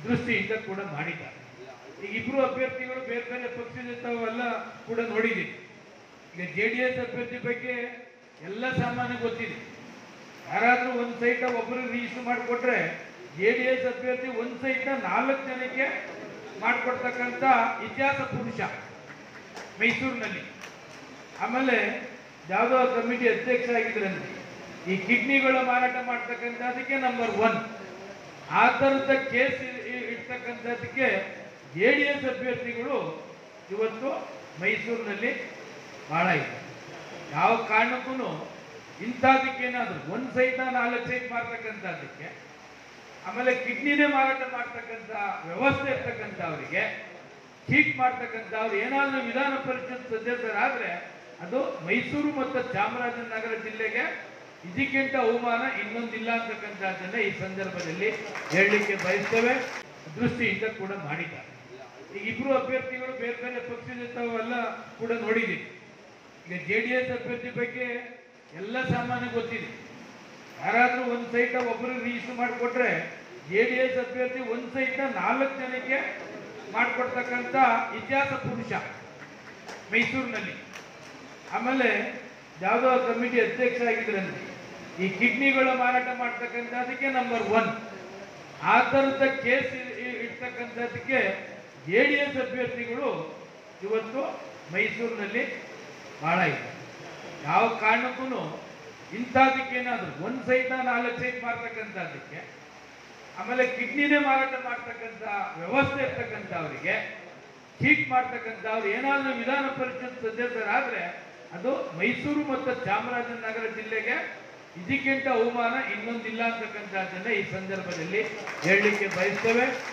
ದೃಷ್ಟಿಯಿಂದ ಕೂಡ ಮಾಡಿದ್ದಾರೆ ಈಗ ಇಬ್ರು ಅಭ್ಯರ್ಥಿಗಳು ಬೇರೆ ಬೇರೆ ಪಕ್ಷದ ಕೂಡ ನೋಡಿದ್ದೀವಿ ಈಗ ಜೆ ಡಿ ಎಸ್ ಅಭ್ಯರ್ಥಿ ಬಗ್ಗೆ ಎಲ್ಲ ಸಾಮಾನ್ಯ ಗೊತ್ತಿದೆ ಯಾರಾದ್ರೂ ಒಂದು ಸೈಟ್ ಒಬ್ಬರಿಗೆ ರಿಜಿಸ್ಟರ್ ಮಾಡಿಕೊಟ್ರೆ ಜೆ ಡಿ ಎಸ್ ಅಭ್ಯರ್ಥಿ ಒಂದು ಸೈಟ್ ನಾಲ್ಕು ಜನಕ್ಕೆ ಮಾಡಿಕೊಡ್ತಕ್ಕಂಥ ಇತಿಹಾಸ ಪುರುಷ ಮೈಸೂರಿನಲ್ಲಿ ಆಮೇಲೆ ಯಾವುದೋ ಕಮಿಟಿ ಅಧ್ಯಕ್ಷ ಆಗಿದ್ರಂತೆ ಈ ಕಿಡ್ನಿಗಳ ಮಾರಾಟ ಮಾಡ್ತಕ್ಕಂಥದಕ್ಕೆ ನಂಬರ್ ಒನ್ ಆ ಥರದ ಕೇಸ್ ಇಡ್ತಕ್ಕಂಥದ್ದಕ್ಕೆ ಜೆ ಡಿ ಎಸ್ ಅಭ್ಯರ್ಥಿಗಳು ಇವತ್ತು ಮೈಸೂರಿನಲ್ಲಿ ಭಾಳ ಇದೆ ಯಾವ ಕಾರಣಕ್ಕೂ ಇಂಥದಕ್ಕೇನಾದ್ರು ಒಂದು ಸೈಟ್ ನಾಲ್ಕು ಸೈಟ್ ಮಾಡ್ತಕ್ಕಂಥದ್ದಕ್ಕೆ ಆಮೇಲೆ ಕಿಡ್ನಿನೇ ಮಾರಾಟ ಮಾಡ್ತಕ್ಕಂಥ ವ್ಯವಸ್ಥೆ ಇರ್ತಕ್ಕಂಥವ್ರಿಗೆ ಚೀಟ್ ಮಾಡ್ತಕ್ಕಂಥವ್ರು ಏನಾದರೂ ವಿಧಾನ ಪರಿಷತ್ ಸದಸ್ಯರಾದ್ರೆ ಅದು ಮೈಸೂರು ಮತ್ತು ಚಾಮರಾಜನಗರ ಜಿಲ್ಲೆಗೆ ಇದಕ್ಕಿಂತ ಅವಮಾನ ಇನ್ನೊಂದಿಲ್ಲ ಅಂತಕ್ಕಂಥದ್ದನ್ನ ಈ ಸಂದರ್ಭದಲ್ಲಿ ಹೇಳಲಿಕ್ಕೆ ಬಯಸ್ತೇವೆ ದೃಷ್ಟಿಯಿಂದ ಕೂಡ ಮಾಡಿದ್ದಾರೆ ಈಗ ಇಬ್ರು ಅಭ್ಯರ್ಥಿಗಳು ಬೇರೆ ಬೇರೆ ಪಕ್ಷದ ಕೂಡ ನೋಡಿದ್ದೀವಿ ಈಗ ಜೆ ಡಿ ಎಸ್ ಅಭ್ಯರ್ಥಿ ಬಗ್ಗೆ ಎಲ್ಲ ಸಾಮಾನ್ಯ ಗೊತ್ತಿದೆ ಯಾರಾದ್ರೂ ಒಂದು ಸೈಟ್ ಒಬ್ಬರಿಗೆ ರಿಜಿಸ್ಟರ್ ಮಾಡಿಕೊಟ್ರೆ ಜೆ ಡಿ ಎಸ್ ಅಭ್ಯರ್ಥಿ ಒಂದು ಸೈಟ್ ನಾಲ್ಕು ಜನಕ್ಕೆ ಮಾಡಿಕೊಡ್ತಕ್ಕಂಥ ಇತಿಹಾಸ ಪುರುಷ ಮೈಸೂರಿನಲ್ಲಿ ಆಮೇಲೆ ಯಾವುದೋ ಕಮಿಟಿ ಅಧ್ಯಕ್ಷ ಆಗಿದ್ರಂತೆ ಈ ಕಿಡ್ನಿಗಳ ಮಾರಾಟ ಮಾಡ್ತಕ್ಕಂಥದಕ್ಕೆ ನಂಬರ್ ಒನ್ ಆ ಥರದ ಕೇಸ್ ಇಡ್ತಕ್ಕಂಥದ್ದಕ್ಕೆ ಜೆ ಡಿ ಎಸ್ ಅಭ್ಯರ್ಥಿಗಳು ಇವತ್ತು ಮೈಸೂರಿನಲ್ಲಿ ಭಾಳ ಇದೆ ಯಾವ ಕಾರಣಕ್ಕೂ ಇಂಥದಕ್ಕೇನಾದ್ರು ಒಂದು ಸೈಟ್ ನಾಲ್ಕು ಸೈಟ್ ಮಾಡ್ತಕ್ಕಂಥದ್ದಕ್ಕೆ ಆಮೇಲೆ ಕಿಡ್ನಿನೇ ಮಾರಾಟ ಮಾಡ್ತಕ್ಕಂಥ ವ್ಯವಸ್ಥೆ ಇರ್ತಕ್ಕಂಥವ್ರಿಗೆ ಚೀಟ್ ಮಾಡ್ತಕ್ಕಂಥವ್ರು ಏನಾದರೂ ವಿಧಾನ ಪರಿಷತ್ ಸದಸ್ಯರಾದ್ರೆ ಅದು ಮೈಸೂರು ಮತ್ತು ಚಾಮರಾಜನಗರ ಜಿಲ್ಲೆಗೆ ಇದಕ್ಕಿಂತ ಅವಮಾನ ಇನ್ನೊಂದಿಲ್ಲ ಅಂತಕ್ಕಂಥದ್ದನ್ನ ಈ ಸಂದರ್ಭದಲ್ಲಿ ಹೇಳಲಿಕ್ಕೆ ಬಯಸ್ತೇವೆ